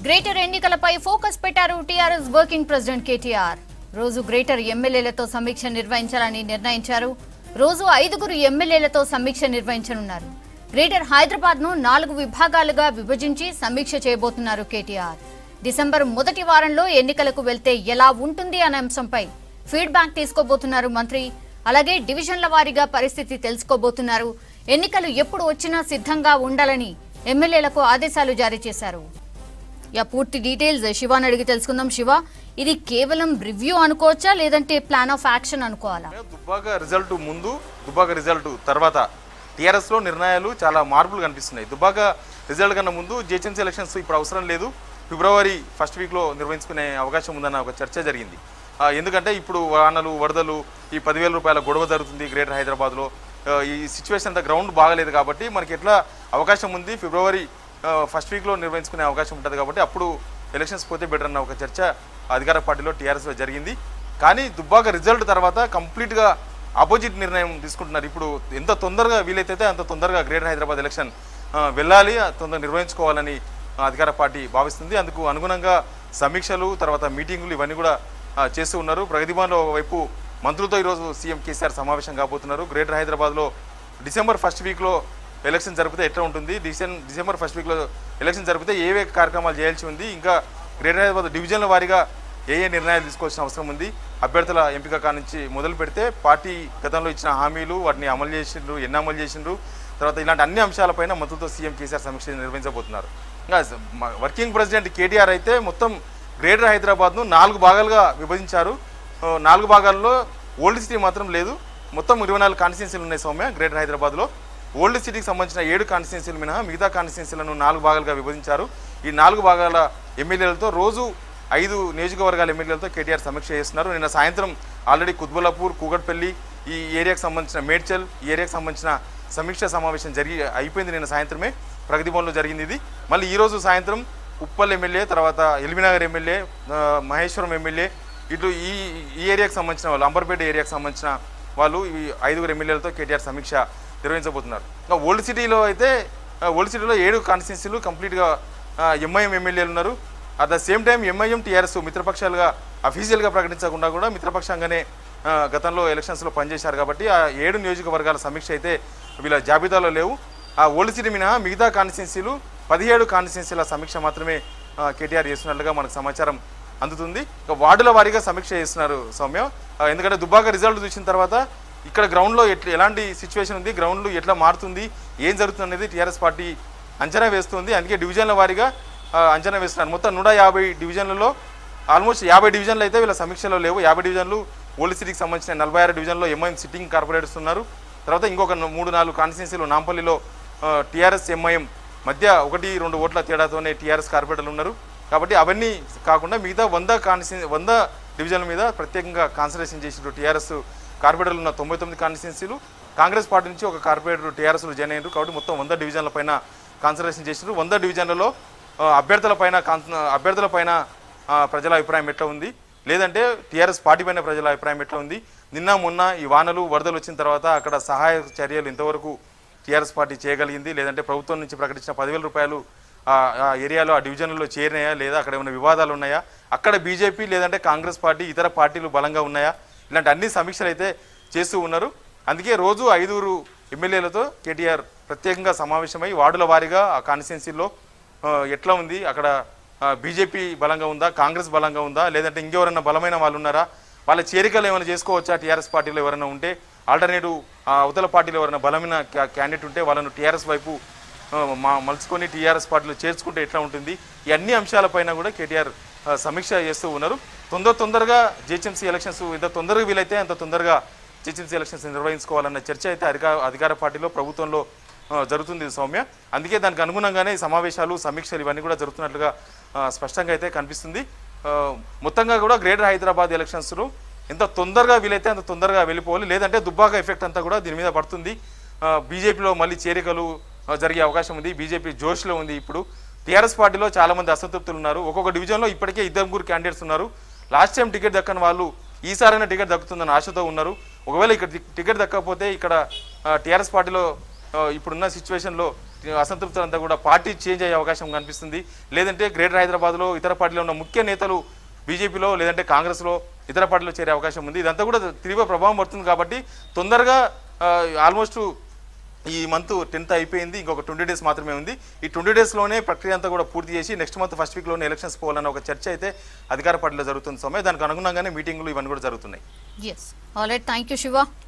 greater ఎన్నికలపై focus పెట్టారు TRS working president KTR రోజు గ్రేటర్ ఎమ్మెల్యేలతో సమీక్ష నిర్వహించాలని నిర్ణయించారు రోజు ఐదుగురు ఎమ్మెల్యేలతో సమీక్ష నిర్వహించనున్నారు గ్రేటర్ హైదరాబాద్ ను నాలుగు విభాగాలుగా విభజించి సమీక్ష చేయబోతున్నారు కేటీఆర్ డిసెంబర్ మొదటి వారంలో ఎన్నికలకు వెళ్తే ఎలా ఉంటుంది అనే అంశంపై ఫీడ్బ్యాక్ తీసుకోబోతున్నారు మంత్రి అలాగే డివిజన్ల వారీగా పరిస్థితి తెలుసుకోబోతున్నారు ఎన్నికలు ఎప్పుడు వచ్చినా సిద్ధంగా ఉండాలని ఎమ్మెల్యేలకు ఆదేశాలు జారీ చేశారు యా పూర్తి డీటెయిల్స్ శివాని అడిగి తెలుసుకుందాం శివ ఇది కేవలం రివ్యూ అనుకోవచ్చా లేదంటే ప్లాన్ ఆఫ్ యాక్షన్ అనుకోవాలా దుబ్బాక రిజల్ట్ ముందు దుబ్బాక రిజల్ట్ తర్వాత టీఆర్ఎస్లో నిర్ణయాలు చాలా మార్పులు కనిపిస్తున్నాయి దుబ్బాక రిజల్ట్ కన్నా ముందు జిహెచ్ఎంసీ ఎలక్షన్స్ ఇప్పుడు అవసరం లేదు ఫిబ్రవరి ఫస్ట్ వీక్లో నిర్వహించుకునే అవకాశం ఉందన్న ఒక చర్చ జరిగింది ఆ, ఎందుకంటే ఇప్పుడు వానలు వరదలు ఈ పదివేల రూపాయల గొడవ జరుగుతుంది గ్రేటర్ హైదరాబాద్లో ఆ, ఈ సిచ్యువేషన్ అంతా గ్రౌండ్ బాగలేదు కాబట్టి మనకి ఎట్లా అవకాశం ఉంది ఫిబ్రవరి ఆ, ఫస్ట్ వీక్లో నిర్వహించుకునే అవకాశం ఉంటుంది కాబట్టి అప్పుడు ఎలక్షన్స్ పోతే బెటర్ అన్న ఒక చర్చ అధికార పార్టీలో టీఆర్ఎస్లో జరిగింది కానీ దుబ్బాక రిజల్ట్ తర్వాత కంప్లీట్గా ఆపోజిట్ నిర్ణయం తీసుకుంటున్నారు ఇప్పుడు ఎంత తొందరగా వీలైతే అంత తొందరగా గ్రేటర్ హైదరాబాద్ ఎలక్షన్ ఆ, వెళ్ళాలి ఆ, తొందరగా నిర్వహించుకోవాలని ఆ, అధికార పార్టీ భావిస్తుంది అందుకు అనుగుణంగా సమీక్షలు తర్వాత మీటింగులు ఇవన్నీ కూడా ఆ, చేస్తూ ఉన్నారు ప్రగతిభవన్లో వైపు మంత్రులతో ఈరోజు సీఎం కేసీఆర్ సమావేశం కాబోతున్నారు గ్రేటర్ హైదరాబాద్లో డిసెంబర్ ఫస్ట్ వీక్లో ఎలక్షన్ జరిపితే ఎట్లా ఉంటుంది డిసెం డిసెంబర్ ఫస్ట్ వీక్లో ఎలక్షన్ జరిపితే ఏవే కార్యక్రమాలు చేయాల్సి ఉంది ఇంకా గ్రేటర్ హైదరాబాద్ డివిజన్ల వారీగా ఏ ఏ నిర్ణయాలు తీసుకోవాల్సిన అవసరం ఉంది అభ్యర్థుల ఎంపిక కానుంచి మొదలు పెడితే పార్టీ గతంలో ఇచ్చిన హామీలు వాటిని అమలు చేసిండ్రు ఎన్ని అమలు చేసిండ్రు తర్వాత ఇలాంటి అన్ని అంశాలపైన మంత్రులతో సీఎం కేసీఆర్ సమీక్ష నిర్వహించబోతున్నారు ఇంకా మ- వర్కింగ్ ప్రెసిడెంట్ కేటీఆర్ అయితే మొత్తం గ్రేటర్ హైదరాబాద్ను నాలుగు భాగాలుగా విభజించారు ఆ, నాలుగు భాగాల్లో ఓల్డ్ సిటీ మాత్రం లేదు మొత్తం ఇరవై నాలుగు కాన్స్టిట్యున్సీలు ఉన్నాయి సౌమ్య గ్రేటర్ హైదరాబాద్లో ఓల్డ్ సిటీకి సంబంధించిన ఏడు కాన్స్టిట్యున్సీలు మినహా మిగతా కాన్స్టిట్యున్సీలను నాలుగు భాగాలుగా విభజించారు ఈ నాలుగు భాగాల ఎమ్మెల్యేలతో రోజు ఐదు నియోజకవర్గాల ఎమ్మెల్యేలతో కేటీఆర్ సమీక్ష చేస్తున్నారు నిన్న సాయంత్రం ఆల్రెడీ కుత్బుల్లాపూర్ కూగట్పల్లి ఈ ఏరియాకి సంబంధించిన మేడ్చల్ ఈ ఏరియాకి సంబంధించిన సమీక్ష సమావేశం జరిగి అయిపోయింది నిన్న సాయంత్రమే ప్రగతి భవన్లో జరిగింది ఇది మళ్ళీ ఈరోజు సాయంత్రం ఉప్పల్ ఎమ్మెల్యే తర్వాత ఎల్బీనగర్ ఎమ్మెల్యే ఆ, మహేశ్వరం ఎమ్మెల్యే ఇటు ఈ ఈ ఏరియాకి సంబంధించిన వాళ్ళు అంబర్పేట ఏరియాకి సంబంధించిన వాళ్ళు ఈ ఐదుగురు ఎమ్మెల్యేలతో కేటీఆర్ సమీక్ష నిర్వహించబోతున్నారు ఇంకా ఓల్డ్ సిటీలో అయితే ఆ, ఓల్డ్ సిటీలో ఏడు కాన్స్టిట్యున్సీలు కంప్లీట్గా ఎంఐఎం ఎమ్మెల్యేలు ఉన్నారు at the same time MIM TRS మిత్రపక్షాలుగా అఫీషియల్గా ప్రకటించకుండా కూడా మిత్రపక్షంగానే ఆ, గతంలో ఎలక్షన్స్లో పనిచేశారు కాబట్టి ఆ ఏడు నియోజకవర్గాల సమీక్ష అయితే వీళ్ళ జాబితాలో లేవు ఆ ఓల్డ్ సిటీ మినహా మిగతా కాన్స్టిట్యున్సీలు పదిహేడు కాన్స్టిట్యున్సీల సమీక్ష మాత్రమే ఆ, కేటీఆర్ చేస్తున్నట్లుగా మనకు సమాచారం అందుతుంది ఇక వార్డుల వారీగా సమీక్ష చేస్తున్నారు సౌమ్య ఆ, ఎందుకంటే దుబ్బాక రిజల్ట్ చూసిన తర్వాత ఇక్కడ గ్రౌండ్లో ఎట్లా ఎలాంటి సిచ్యువేషన్ ఉంది గ్రౌండ్లో ఎట్లా మారుతుంది ఏం జరుగుతుంది అనేది టీఆర్ఎస్ పార్టీ అంచనా వేస్తుంది అందుకే డివిజన్ల వారీగా ఆ, అంచనా వేస్తున్నారు మొత్తం నూట యాభై డివిజన్లలో ఆల్మోస్ట్ యాభై డివిజన్లు అయితే వీళ్ళ సమీక్షలో లేవు యాభై డివిజన్లు ఓల్డ్ సిటీకి సంబంధించిన నలభై ఆరు డివిజన్లో ఎంఐఎం సిట్టింగ్ కార్పొరేటర్స్ ఉన్నారు తర్వాత ఇంకొక న- మూడు నాలుగు కాన్స్టిట్యున్సీలు నాంపల్లిలో టీఆర్ఎస్ ఎంఐఎం మధ్య ఒకటి రెండు ఓట్ల తేడాతోనే టీఆర్ఎస్ కార్పొరేటర్లు ఉన్నారు కాబట్టి అవన్నీ కాకుండా మిగతా వంద కాన్స్టిట్యూ వంద డివిజన్ల మీద ప్రత్యేకంగా కాన్సన్ట్రేషన్ చేసినట్టు టీఆర్ఎస్ కార్పొరేటర్లు ఉన్న తొంభై తొమ్మిది కాన్స్టిట్యున్సీలు కాంగ్రెస్ పార్టీ నుంచి ఒక కార్పొరేటర్ టీఆర్ఎస్లో జాయిన్ అయ్యారు కాబట్టి మొత్తం వంద డివిజన్ల పైన కాన్సన్ట్రేషన్ చేసినారు వంద డివిజన్లలో ఆ, అభ్యర్థుల పైన కాన్- అభ్యర్థుల పైన ఆ, ప్రజల అభిప్రాయం ఎట్లా ఉంది లేదంటే టీఆర్ఎస్ పార్టీ పైన ప్రజల అభిప్రాయం ఎట్లా ఉంది నిన్న మొన్న ఈ వానలు వరదలు వచ్చిన తర్వాత అక్కడ సహాయ చర్యలు ఇంతవరకు టీఆర్ఎస్ పార్టీ చేయగలిగింది లేదంటే ప్రభుత్వం నుంచి ప్రకటించిన పదివేల రూపాయలు ఆ ఆ ఏరియాలో ఆ డివిజన్లలో చేరినాయా లేదా అక్కడ ఏమైనా వివాదాలు ఉన్నాయా అక్కడ బీజేపీ లేదంటే కాంగ్రెస్ పార్టీ ఇతర పార్టీలు బలంగా ఉన్నాయా ఇలాంటి అన్ని సమీక్షలు అయితే చేస్తూ ఉన్నారు అందుకే రోజు ఐదుగురు ఎమ్మెల్యేలతో కేటీఆర్ ప్రత్యేకంగా సమావేశమై వార్డుల వారీగా ఆ కాన్స్టిట్యున్సీలో ఆ, ఎట్లా ఉంది అక్కడ బీజేపీ బలంగా ఉందా కాంగ్రెస్ బలంగా ఉందా లేదంటే ఇంకెవరైనా బలమైన వాళ్ళు ఉన్నారా వాళ్ళ చేరికలు ఏమైనా చేసుకోవచ్చా టీఆర్ఎస్ పార్టీలో ఎవరైనా ఉంటే ఆల్టర్నేటివ్ అవతల పార్టీలో ఎవరైనా బలమైన క్యా- క్యాండిడేట్ ఉంటే వాళ్ళను టీఆర్ఎస్ వైపు ఆ, మా మలుచుకొని టీఆర్ఎస్ పార్టీలో చేర్చుకుంటే ఎట్లా ఉంటుంది ఈ అన్ని అంశాలపైన కూడా కేటీఆర్ ఆ, సమీక్ష చేస్తూ ఉన్నారు తొందర తొందరగా జిహెచ్ఎంసీ ఎలక్షన్స్ ఎంత తొందరగా వీలైతే అంత తొందరగా జిహెచ్ఎంసీ ఎలక్షన్స్ నిర్వహించుకోవాలన్న చర్చ అయితే అధికార అధికార పార్టీలో ప్రభుత్వంలో ఆ, జరుగుతుంది సౌమ్య అందుకే దానికి అనుగుణంగానే ఈ సమావేశాలు సమీక్షలు ఇవన్నీ కూడా జరుగుతున్నట్లుగా ఆ, స్పష్టంగా అయితే కనిపిస్తుంది ఆ, మొత్తంగా కూడా గ్రేటర్ హైదరాబాద్ ఎలక్షన్స్లో ఎంత తొందరగా వీలైతే అంత తొందరగా వెళ్ళిపోవాలి లేదంటే దుబ్బాక ఎఫెక్ట్ అంతా కూడా దీని మీద పడుతుంది బీజేపీలో మళ్ళీ చేరికలు ఆ, జరిగే అవకాశం ఉంది బీజేపీ జోష్లో ఉంది ఇప్పుడు టీఆర్ఎస్ పార్టీలో చాలా మంది అసంతృప్తులు ఉన్నారు ఒక్కొక్క డివిజన్లో ఇప్పటికే ఇద్దరు ముగ్గురు క్యాండిడేట్స్ ఉన్నారు లాస్ట్ టైం టికెట్ దక్కని వాళ్ళు ఈసారైనా టికెట్ దక్కుతుందని ఆశతో ఉన్నారు ఒకవేళ ఇక్కడ టి- టికెట్ దక్కకపోతే ఇక్కడ టీఆర్ఎస్ పార్టీలో ఆ, ఇప్పుడున్న సిచ్యువేషన్లో అసంతృప్తులంతా కూడా పార్టీ చేంజ్ అయ్యే అవకాశం కనిపిస్తుంది లేదంటే గ్రేటర్ హైదరాబాద్లో ఇతర పార్టీలో ఉన్న ముఖ్య నేతలు బీజేపీలో లేదంటే కాంగ్రెస్లో ఇతర పార్టీలో చేరే అవకాశం ఉంది ఇదంతా కూడా తీవ్ర ప్రభావం పడుతుంది కాబట్టి తొందరగా ఆల్మోస్ట్ ఈ మంత్ టెన్త్ అయిపోయింది ఇంకొక ట్వంటీ డేస్ మాత్రమే ఉంది ఈ ట్వంటీ డేస్లోనే ప్రక్రియ అంతా కూడా పూర్తి చేసి నెక్స్ట్ మంత్ ఫస్ట్ వీక్లోనే ఎలక్షన్స్ పోవాలన్న ఒక చర్చ అయితే అధికార పార్టీలో జరుగుతుంది సమయం దానికి అనుగుణంగానే మీటింగ్లు ఇవన్నీ కూడా జరుగుతున్నాయి yes all right thank you Shiva